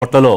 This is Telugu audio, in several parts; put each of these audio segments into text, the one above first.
ఓట్లలో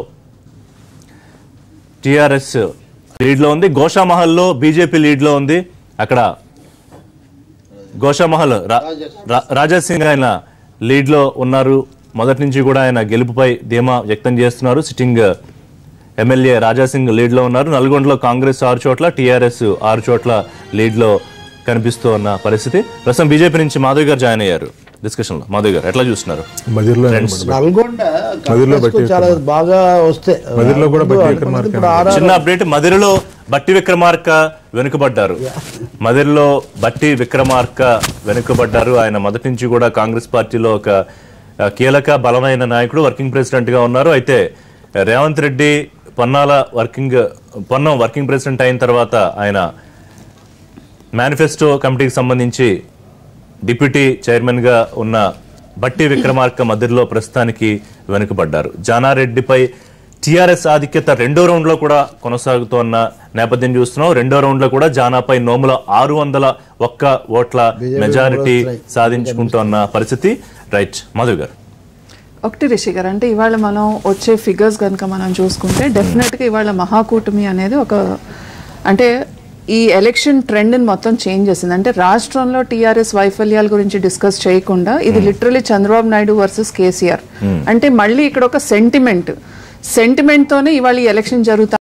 టిఆర్ఎస్ లీడ్లో ఉంది గోషామహల్లో బీజేపీ లీడ్లో ఉంది అక్కడ గోషామహల్ రా- రా- రాజా సింగ్ ఆయన లీడ్లో ఉన్నారు మొదటి నుంచి కూడా ఆయన గెలుపుపై ధీమా వ్యక్తం చేస్తున్నారు సిట్టింగ్ ఎమ్మెల్యే రాజా సింగ్ లీడ్లో ఉన్నారు నల్గొండలో కాంగ్రెస్ ఆరు చోట్ల టీఆర్ఎస్ ఆరు చోట్ల లీడ్లో కనిపిస్తూ ఉన్న పరిస్థితి ప్రస్తుతం బీజేపీ నుంచి మాధవ్ గారు జాయిన్ అయ్యారు డిస్కషన్లో మాధవ్ గారు ఎట్లా చూస్తున్నారు మదిర్లో నల్గొండ మదిలో కాంగ్రెస్కు చాలా బాగా వస్తే మదిలో కూడా ముందు బట్టి అనుకున్నది విక్రమార్క ఇప్పుడు ఆరా- చిన్న అప్డేట్ మదిరలో బట్టి విక్రమార్క వెనుకబడ్డారు మదిరలో బట్టి విక్రమార్క వెనుకబడ్డారు ఆయన మొదటి నుంచి కూడా కాంగ్రెస్ పార్టీలో ఒక ఆ, కీలక బలమైన నాయకుడు వర్కింగ్ ప్రెసిడెంట్ గా ఉన్నారు అయితే Revanth Reddy Ponnala working Ponnam working president అయిన తర్వాత ఆయన మేనిఫెస్టో కమిటీకి సంబంధించి డిప్యూటీ చైర్మన్ గా ఉన్న బట్టి విక్రమార్క మధ్యలో ప్రస్తుతానికి వెనుకబడ్డారు జానారెడ్డిపై టిఆర్ఎస్ ఆధిక్యత రెండో రౌండ్ లో కూడా కొనసాగుతోన్న నేపథ్యం చూస్తున్నాం రెండో రౌండ్ లో కూడా జానాపై నోముల ఆరు వందల ఒక్క ఓట్ల మెజారిటీ సాధించుకుంటోన్న పరిస్థితి రైట్ మధు గారు ఒకటి రిషి గారు అంటే ఇవాళ మనం వచ్చే ఫిగర్స్ కనుక మనం చూసుకుంటే డెఫినెట్గా ఇవాళ మహాకూటమి అనేది ఒక అంటే ఈ ఎలక్షన్ ట్రెండ్ని మొత్తం చేంజ్ చేసింది అంటే రాష్ట్రంలో టీఆర్ఎస్ వైఫల్యాల గురించి డిస్కస్ చేయకుండా ఇది లిటరలీ చంద్రబాబు నాయుడు వర్సెస్ కేసీఆర్ అంటే మళ్ళీ ఇక్కడ ఒక సెంటిమెంట్ సెంటిమెంట్ తోనే ఇవాళ ఈ ఎలక్షన్ జరుగుతా